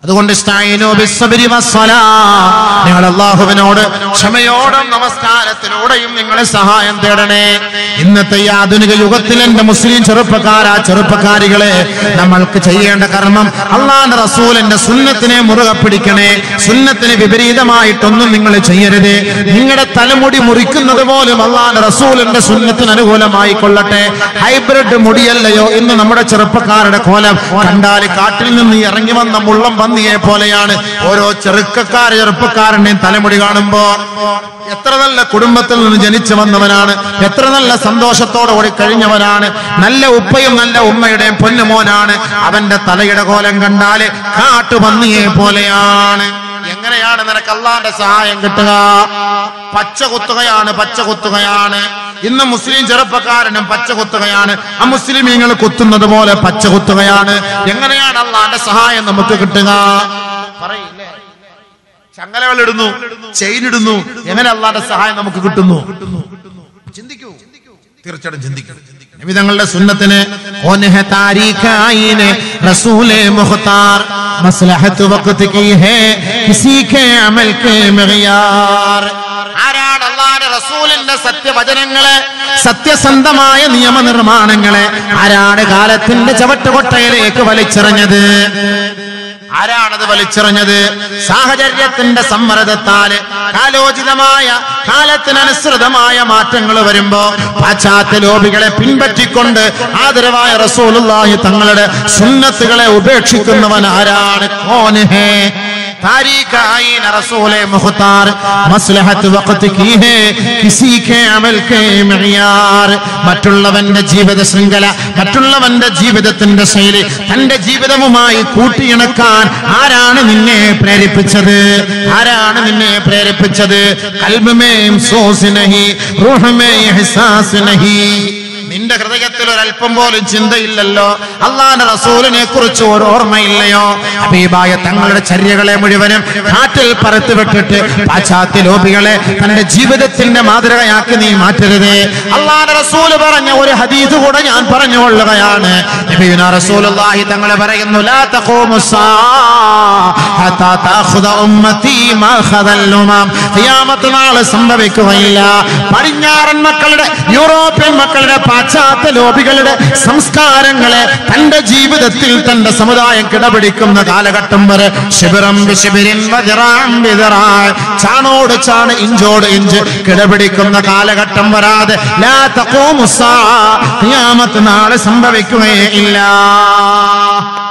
അതുകൊണ്ട് ഇസ്തഈനു ബിസ്സബ്രി വസ്സലാ. നിങ്ങൾ അള്ളാഹുവിനോട് ക്ഷമയോടും നമസ്കാരത്തിലൂടെയും നിങ്ങൾ സഹായം തേടണേ ഇന്നത്തെ ഈ ആധുനിക യുഗത്തിൽ എന്റെ മുസ്ലിം ചെറുപ്പക്കാരാ ചെറുപ്പക്കാരികളെ നമ്മൾക്ക് ചെയ്യേണ്ട കർമ്മം അള്ളാന്റെ റസൂലിന്റെ സുന്നത്തിനെ മുറുകെ പിടിക്കണേ സുന്നത്തിന് വിപരീതമായിട്ടൊന്നും നിങ്ങൾ ചെയ്യരുത് നിങ്ങളുടെ തലമുടി മുറിക്കുന്നത് പോലും അള്ളാന്റെ റസൂലിന്റെ സുന്നത്തിന് അനുകൂലമായി കൊള്ളട്ടെ ഹൈബ്രിഡ് മുടിയല്ലയോ ഇന്ന് നമ്മുടെ ചെറുപ്പക്കാരുടെ കോലം കണ്ടാൽ കാട്ടിൽ നിന്ന് ഇറങ്ങി വന്ന മുള്ളം പന്നിയെ പോലെയാണ് ഓരോ ചെറുക്കക്കാർ ചെറുപ്പക്കാരന്റെയും തലമുടി കാണുമ്പോ എത്ര നല്ല കുടുംബത്തിൽ നിന്ന് ജനിച്ചു വന്നവനാണ് എത്ര നല്ല സന്തോഷത്തോടെ ഓടി കഴിഞ്ഞവനാണ് നല്ല ഉപ്പയും നല്ല ഉമ്മയുടെയും പൊന്നുമോനാണ് അവന്റെ തലയുടെ കോലം കണ്ടാല് കാട്ടുപന്നിയെ പോലെയാണ് എങ്ങനെയാണ് നിനക്ക് അള്ളാന്റെ സഹായം കിട്ടുക പച്ച കുത്തുകയാണ് പച്ച കുത്തുകയാണ് ഇന്ന് മുസ്ലിം ചെറുപ്പക്കാരനും പച്ച കുത്തുകയാണ് ആ മുസ്ലിമീങ്ങൾ കുത്തുന്നത് പോലെ പച്ച കുത്തുകയാണ് എങ്ങനെയാണ് അള്ളാന്റെ സഹായം നമുക്ക് കിട്ടുക പറയില്ലേ ചങ്ങലകൾ ഇടുന്നു ചെയിൻ ഇടുന്നു എങ്ങനെ അള്ളാന്റെ സഹായം നമുക്ക് കിട്ടുന്നു ചിന്തിക്കൂ തീർച്ചയായിട്ടും ചിന്തിക്കും നബിതങ്ങളുടെ സുന്നത്തിന് ഓനഹ താരീഖായിനെ റസൂലെ മുഖ്താർ മസ്ലഹത്ത് വഖ്ത് കി ഹേ കിസി കെ അമൽ കെ മിഗ്യാർ ആരാണ് അള്ളാഹുവിന്റെ റസൂലിന്റെ സത്യവചനങ്ങളെ സത്യസന്ധമായ നിയമനിർമ്മാണങ്ങളെ ആരാണ് കാലത്തിന്റെ ചവട്ടുകൊട്ടയിലേക്ക് വലിച്ചെറിഞ്ഞത് ആരാണത് വലിച്ചെറിഞ്ഞത് സാഹചര്യത്തിന്റെ സമ്മർദ്ദത്താല് കാലോചിതമായ കാലത്തിനനുസൃതമായ മാറ്റങ്ങൾ വരുമ്പോ പാശ്ചാത്യ ലോബികളെ പിൻപറ്റിക്കൊണ്ട് ആദരവായ റസൂലുള്ളാഹി തങ്ങളുടെ സുന്നത്തുകളെ ഉപേക്ഷിക്കുന്നവൻ ആരാണ് കോനഹേ താരീഖായിന റസൂലെ മുഖ്താർ മസ്ലഹത്ത് വഖ്ത് കീ ഹേ കിസി കെ അമൽ കെ മിയാർ മറ്റുള്ളവന്റെ ജീവിത ശൃംഖല മറ്റുള്ളവന്റെ ജീവിതത്തിന്റെ ശൈലി തന്റെ ജീവിതവുമായി കൂട്ടിയിണക്കാൻ ആരാണ് നിന്നെ പ്രേരിപ്പിച്ചത് ആരാണ് നിന്നെ പ്രേരിപ്പിച്ചത് കൽബമേം സോസ് നഹി റൂഹമേ ഇഹ്സാസ് നഹി നിന്റെ ഹൃദയത്തിൽ ഒരല്പം പോലും ചിന്തയില്ലല്ലോ അള്ളാന്റെ റസൂലിനെ കുറിച്ച് ഒരു ഓർമ്മയില്ലയോ ഹബീബായ തങ്ങളുടെ ചര്യകളെ മുഴുവനും കാറ്റിൽ പറത്ത് വിട്ടിട്ട് പാശ്ചാത്യ ലോബികളെ തന്റെ ജീവിതത്തിന്റെ മാതൃകയാക്കി നീ മാറ്റരുത് അള്ളാന്റെ റസൂല് പറഞ്ഞ ഒരു ഹദീസ് കൂടെ ഞാൻ പറഞ്ഞുകൊള്ളുകയാണ് നബിയുനാ റസൂലുള്ളാഹി തങ്ങൾ പറയുന്നു ലാ തഖൂമു ഹത്താ തഅഖുദ ഉമ്മത്തി മാ ഖദൽ ഉമം ഖിയാമത്ത് നാൾ സംഭവിക്കുകയില്ല പടിഞ്ഞാറൻ മക്കളുടെ യൂറോപ്യൻ മക്കളുടെ പാശ്ചാത്യ ലോബികളുടെ സംസ്കാരങ്ങളെ തന്റെ ജീവിതത്തിൽ തന്റെ സമുദായം കിടപിടിക്കുന്ന കാലഘട്ടം വരെ ശിബിരം ശിബിരിൻ വദിറാം വിദിറാൻ. ചാണോട് ചാണ് ഇഞ്ചോട് ഇഞ്ച് കിടപിടിക്കുന്ന കാലഘട്ടം വരാതെ ലാ തഖൂമു സ്സാ. ഖിയാമത്ത് നാളെ സംഭവിക്കുകയേ ഇല്ല